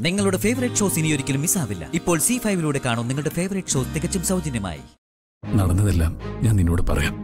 നിങ്ങളുടെ favourite shows ഇനി ഒരിക്കലും മിസ്സാവില്ല ഇപ്പോൾ സി ഫൈവിലൂടെ കാണും നിങ്ങളുടെ ഫേവറേറ്റ് ഷോസ് തികച്ചും സൗജന്യമായി നടന്നതെല്ലാം ഞാൻ നിന്നോട് പറയാം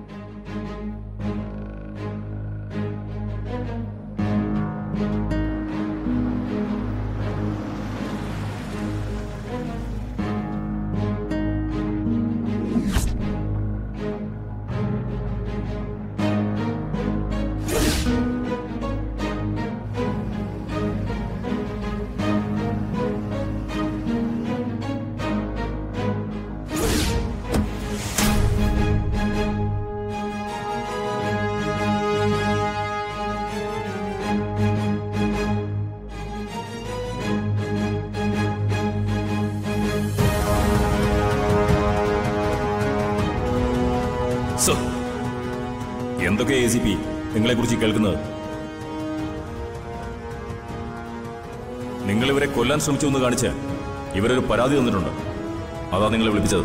സർ എന്തൊക്കെ എ സി പി നിങ്ങളെ കുറിച്ച് കേൾക്കുന്നത് നിങ്ങൾ ഇവരെ കൊല്ലാൻ ശ്രമിച്ചു എന്ന് കാണിച്ച് ഇവരൊരു പരാതി തന്നിട്ടുണ്ട് അതാ നിങ്ങളെ വിളിപ്പിച്ചത്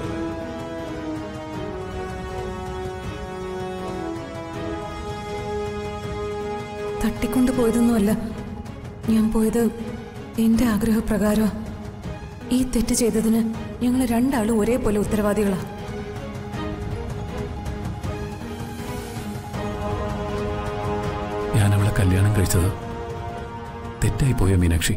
തട്ടിക്കൊണ്ടു പോയതൊന്നുമല്ല ഞാൻ പോയത് എന്റെ ആഗ്രഹപ്രകാരം ഈ തെറ്റ് ചെയ്തതിന് ഞങ്ങൾ രണ്ടാളും ഒരേപോലെ ഉത്തരവാദികളാ ഞാൻ അവളെ കല്യാണം കഴിച്ചത് തെറ്റായി പോയ മീനാക്ഷി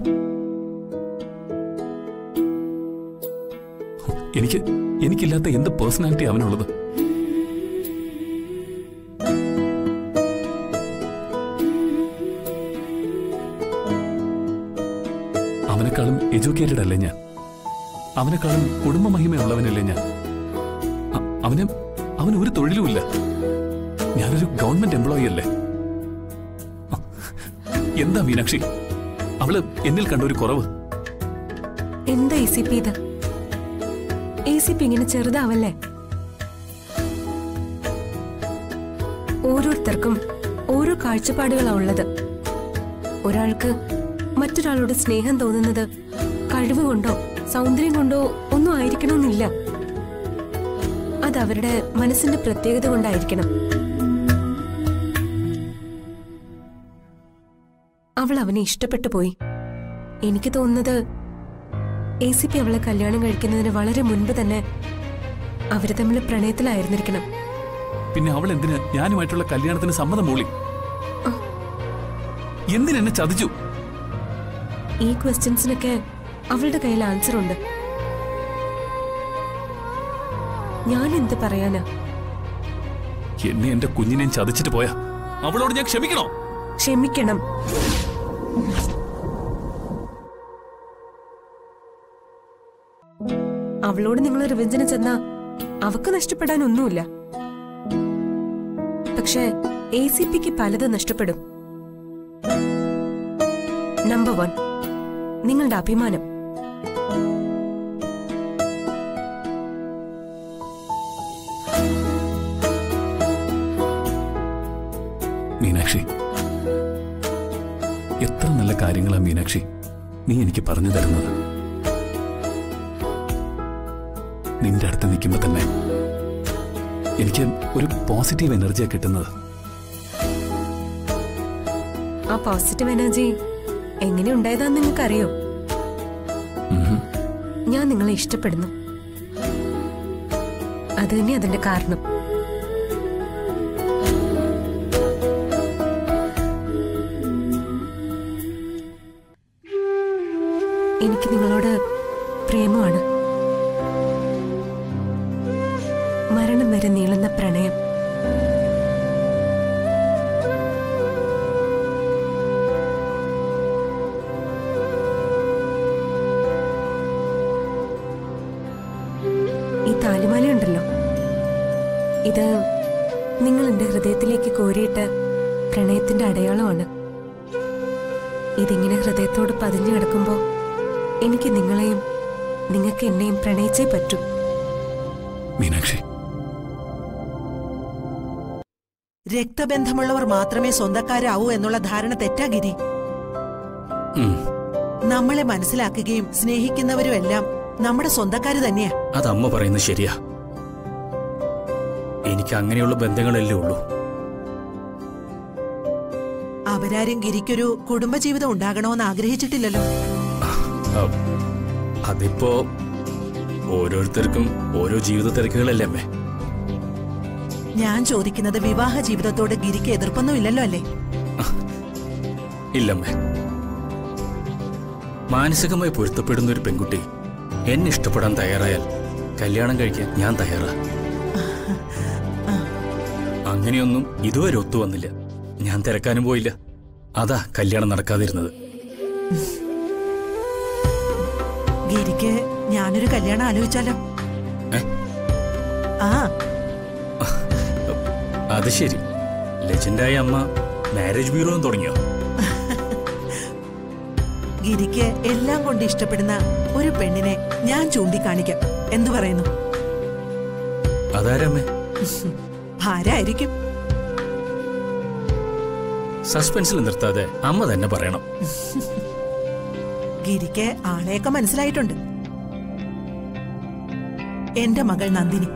എനിക്ക് എനിക്കില്ലാത്ത എന്ത് പേഴ്സണാലിറ്റി അവനുള്ളത് അവനെക്കാളും എഡ്യൂക്കേറ്റഡ് അല്ലേ ഞാൻ അവനെക്കാളും കുടുംബ മഹിമയുള്ളവനല്ലേ ഞാൻ അ- അവന് അവന് ഒരു തൊഴിലുമില്ല ഞാനൊരു ഗവൺമെന്റ് എംപ്ലോയി അല്ലേ എന്താ മീനാക്ഷി അവള് എന്നിൽ കണ്ട ഒരു കുറവ് എന്താ എ സി പി ഇത് എ സി പി ഇങ്ങനെ ചെറുതാവല്ലേ ഓരോരുത്തർക്കും ഓരോ കാഴ്ചപ്പാടുകളാ ഉള്ളത് ഒരാൾക്ക് മറ്റൊരാളോട് സ്നേഹം തോന്നുന്നത് കഴിവ് കൊണ്ടോ സൗന്ദര്യം കൊണ്ടോ ഒന്നും ആയിരിക്കണമെന്നില്ല അത് അവരുടെ മനസ്സിന്റെ പ്രത്യേകത കൊണ്ടായിരിക്കണം അവൾ അവനെ ഇഷ്ടപ്പെട്ടു പോയി എനിക്ക് തോന്നുന്നത് എ സി പി അവളെ കല്യാണം കഴിക്കുന്നതിന് വളരെ മുൻപ് തന്നെ അവര് തമ്മിൽ പ്രണയത്തിലായിരുന്നിരിക്കണം പിന്നെ അവൾ എന്തിന് ഞാനുമായിട്ടുള്ള കല്യാണത്തിന് സമ്മതം മൂളി എന്തിനെന്നെ ചതിച്ചു ഈ ക്വസ്റ്റ്യൻസിനൊക്കെ അവളുടെ കയ്യിൽ ആൻസർ ഉണ്ട് ഞാൻ എന്ത് പറയാനാ എന്നെ എന്റെ കുഞ്ഞിനെയും ചതിച്ചിട്ട് പോയാ അവളോട് ഞാൻ ക്ഷമിക്കണോ ക്ഷമിക്കണം അവളോട് നിങ്ങൾ റിവെഞ്ചിന് ചെന്നാ അവക്ക് നഷ്ടപ്പെടാൻ ഒന്നുമില്ല പക്ഷേ എ സി പിക്ക് പലത് നഷ്ടപ്പെടും നമ്പർ വൺ നിങ്ങളുടെ അഭിമാനം മീനാക്ഷി എത്ര നല്ല കാര്യങ്ങളാ മീനാക്ഷി നീ എനിക്ക് പറഞ്ഞു തരുന്നത് നിന്റെ അടുത്ത് നിൽക്കുമ്പോ തന്നെ എനിക്ക് ഒരു പോസിറ്റീവ് എനർജിയാ കിട്ടുന്നത് ആ പോസിറ്റീവ് എനർജി എങ്ങനെ ഉണ്ടായതാന്ന് നിങ്ങൾക്കറിയോ ഉം. ഞാൻ നിങ്ങളെ ഇഷ്ടപ്പെടുന്നു അത് തന്നെ അതിന്റെ കാരണം എനിക്ക് നിങ്ങളോട് പ്രേമമാണ് മരണം വരെ നീളുന്ന പ്രണയം ഈ താലിമാലയുണ്ടല്ലോ ഇത് നിങ്ങൾ എന്റെ ഹൃദയത്തിലേക്ക് കോരിയിട്ട പ്രണയത്തിന്റെ അടയാളമാണ് ഇതിങ്ങനെ ഹൃദയത്തോട് പതിഞ്ഞു കിടക്കുമ്പോ എനിക്ക് നിങ്ങളെയും നിങ്ങൾക്ക് എന്നെയും പ്രണയിച്ചേ പറ്റൂ മീനാക്ഷി രക്തബന്ധമുള്ളവർ മാത്രമേ സ്വന്തക്കാരാവൂ എന്നുള്ള ധാരണ തെറ്റാ ഗിരി ഉം. നമ്മളെ മനസ്സിലാക്കുകയും സ്നേഹിക്കുന്നവരും എല്ലാം നമ്മുടെ സ്വന്തക്കാര് തന്നെയാ അത് അമ്മ പറയുന്നത് ശരിയാ എനിക്ക് അങ്ങനെയുള്ള ബന്ധങ്ങളല്ലേ ഉള്ളൂ അവരാരും ഗിരിക്കൊരു കുടുംബജീവിതം ഉണ്ടാകണമെന്ന് ആഗ്രഹിച്ചിട്ടില്ലല്ലോ അ- അതിപ്പോ ഓരോരുത്തർക്കും ഓരോ ജീവിത തിരക്കുകളല്ലേ അമ്മേ ഞാൻ ചോദിക്കുന്നത് വിവാഹ ജീവിതത്തോട് ഗിരിക്ക് എതിർപ്പൊന്നും ഇല്ലല്ലോ അല്ലേ ഇല്ലമ്മേ മാനസികമായി പൊരുത്തപ്പെടുന്ന ഒരു പെൺകുട്ടി എന്നെ ഇഷ്ടപ്പെടാൻ തയ്യാറായാൽ കല്യാണം കഴിക്കാൻ ഞാൻ തയ്യാറാ അങ്ങനെയൊന്നും ഇതുവരെ ഒത്തു വന്നില്ല ഞാൻ തിരക്കാനും പോയില്ല അതാ കല്യാണം നടക്കാതിരുന്നത് ഗിരിക്ക് ഞാനൊരു കല്യാണം ആലോചിച്ചാലോ ഏ? ആ അത് ശരി ലെജൻഡായ അമ്മ മാരേജ് ബ്യൂറോയും തുടങ്ങിയോ ഗിരിക്ക് എല്ലാം കൊണ്ട് ഇഷ്ടപ്പെടുന്ന ഒരു പെണ്ണിനെ ഞാൻ ചൂണ്ടിക്കാണിക്കാം എന്തു പറയുന്നു അതാരമ്മേ ആരായിരിക്കും സസ്പെൻസിൽ നിർത്താതെ അമ്മ തന്നെ പറയണം ഗിരിക്ക് ആളെയൊക്കെ മനസ്സിലായിട്ടുണ്ട് എന്റെ മകൾ നന്ദിനി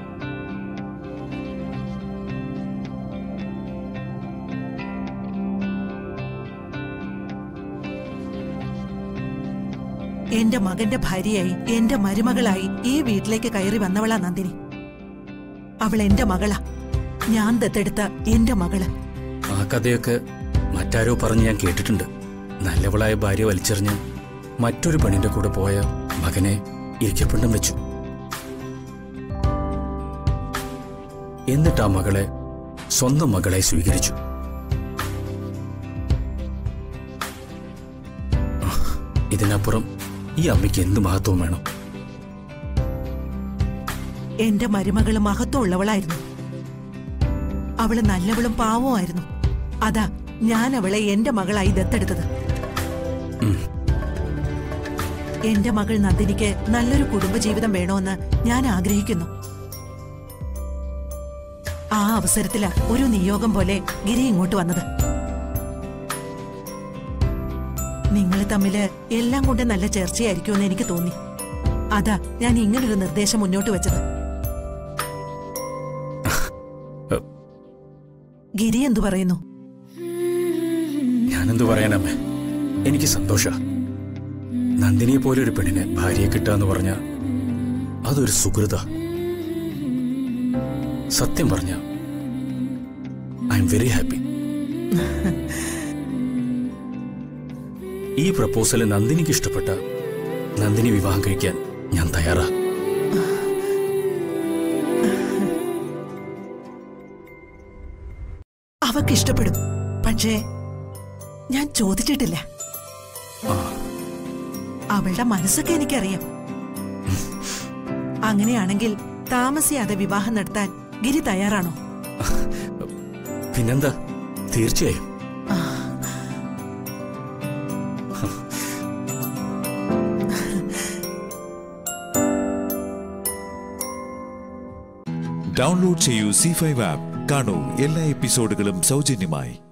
എന്റെ മകന്റെ ഭാര്യയായി എന്റെ മരുമകളായി ഈ വീട്ടിലേക്ക് കയറി വന്നവളാ നന്ദിനി അവൾ എന്റെ മകളാ ഞാൻ ദത്തെടുത്ത എന്റെ മകള് ആ കഥയൊക്കെ മറ്റാരോ പറഞ്ഞ് ഞാൻ കേട്ടിട്ടുണ്ട് നല്ലവളായ ഭാര്യ വലിച്ചെറിഞ്ഞ് മറ്റൊരു പെണ്ണിന്റെ കൂടെ പോയ മകനെ ഇരിക്കപ്പെണ്ടും വെച്ചു എന്നിട്ട് ആ മകളെ സ്വന്തം മകളെ സ്വീകരിച്ചു ആ, ഇതിനപ്പുറം ഈ അമ്മയ്ക്ക് എന്ത് മഹത്വം വേണം എന്റെ മരുമകള് മഹത്വമുള്ളവളായിരുന്നു അവള് നല്ലവളും പാവമായിരുന്നു അതാ ഞാൻ അവളെ എന്റെ മകളായി ദത്തെടുത്തത് ഉം. എന്റെ മകൾ നന്ദിനിക്ക് നല്ലൊരു കുടുംബജീവിതം വേണമെന്ന് ഞാൻ ആഗ്രഹിക്കുന്നു ആ അവസരത്തിലാ ഒരു നിയോഗം പോലെ ഗിരി ഇങ്ങോട്ട് വന്നത് നിങ്ങൾ തമ്മില് എല്ലാം കൊണ്ട് നല്ല ചർച്ചയായിരിക്കുമെന്ന് എനിക്ക് തോന്നി അതാ ഞാൻ ഇങ്ങനൊരു നിർദ്ദേശം മുന്നോട്ട് വെച്ചത് ഗിരി എന്തു പറയുന്നു ഞാനെന്തു പറയാനമ്മേ എനിക്ക് സന്തോഷ നന്ദിനിയെ പോലെ ഒരു പെണ്ണിനെ ഭാര്യയെ കിട്ടാന്ന് പറഞ്ഞ അതൊരു സുഹൃത സത്യം പറഞ്ഞ ഐ എം വെരി ഹാപ്പി ഈ പ്രപ്പോസൽ നന്ദിനിക്ക് ഇഷ്ടപ്പെട്ട നന്ദിനി വിവാഹം കഴിക്കാൻ ഞാൻ തയ്യാറാ അവക്ക് ഇഷ്ടപ്പെടും പക്ഷേ ഞാൻ ചോദിച്ചിട്ടില്ല ആ, അവളുടെ മനസ്സൊക്കെ എനിക്കറിയാം അങ്ങനെയാണെങ്കിൽ താമസിയാതെ വിവാഹം നടത്താൻ ഗിരി തയ്യാറാണോ പിന്നെന്താ തീർച്ചയായും ഡൗൺലോഡ് ചെയ്യൂ സി ഫൈവ് ആപ്പ് കാണൂ എല്ലാ എപ്പിസോഡുകളും സൗജന്യമായി